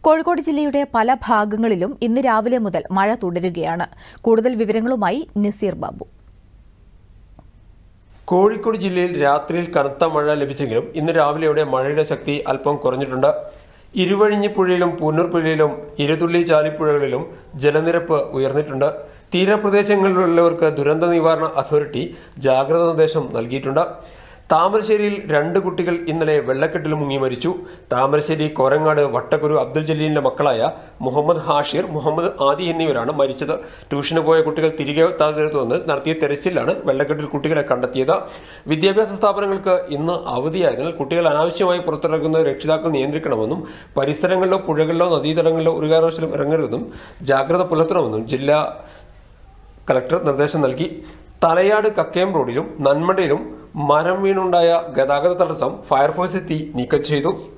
കോഴിക്കോട് ജില്ലയുടെ പല ഭാഗങ്ങളിലും ഇന്ന് രാവിലെ മുതൽ മഴ തുടരുകയാണ് കൂടുതൽ വിവരങ്ങളുമായി നസീർ ബാബു കോഴിക്കോട് ജില്ലയിൽ രാത്രിയിൽ കനത്ത മഴ ലഭിച്ചെങ്കിലും ഇന്ന് രാവിലെയോടെ മഴയുടെ ശക്തി അല്പം കുറഞ്ഞിട്ടുണ്ട് ഇരുവഴിഞ്ഞിപ്പുഴയിലും പൂന്നൂർ പുഴയിലും ഇരുതുള്ളി ചാലിപ്പുഴകളിലും ജലനിരപ്പ് ഉയർന്നിട്ടുണ്ട് തീരപ്രദേശങ്ങളിലുള്ളവർക്ക് ദുരന്ത നിവാരണ അതോറിറ്റി ജാഗ്രതാ നിർദ്ദേശം നൽകിയിട്ടുണ്ട് താമരശ്ശേരിയിൽ രണ്ട് കുട്ടികൾ ഇന്നലെ വെള്ളക്കെട്ടിൽ മുങ്ങി മരിച്ചു താമരശ്ശേരി കോരങ്ങാട് വട്ടക്കുരു അബ്ദുൽ ജലീലിന്റെ മക്കളായ മുഹമ്മദ് ഹാഷിർ മുഹമ്മദ് ആദി എന്നിവരാണ് മരിച്ചത് ട്യൂഷന് പോയ കുട്ടികൾ തിരികെ താഴ്ത്തു വന്ന് നടത്തിയ തെരച്ചിലാണ് വെള്ളക്കെട്ടിൽ കുട്ടികളെ കണ്ടെത്തിയത് വിദ്യാഭ്യാസ സ്ഥാപനങ്ങൾക്ക് ഇന്ന് അവധിയായതിനാൽ കുട്ടികൾ അനാവശ്യമായി പുറത്തിറങ്ങുന്നത് രക്ഷിതാക്കൾ നിയന്ത്രിക്കണമെന്നും പരിസരങ്ങളിലോ പുഴകളിലോ നദീതടങ്ങളിലോ ഒരു കാരണവശാലും ഇറങ്ങരുതെന്നും ജാഗ്രത പുലർത്തണമെന്നും ജില്ലാ കലക്ടർ നിർദ്ദേശം നൽകി തലയാട് കക്കയം റോഡിലും നന്മടയിലും മരം വീണുണ്ടായ ഗതാഗത തടസ്സം ഫയർഫോഴ്സ് എത്തി നീക്കം ചെയ്തു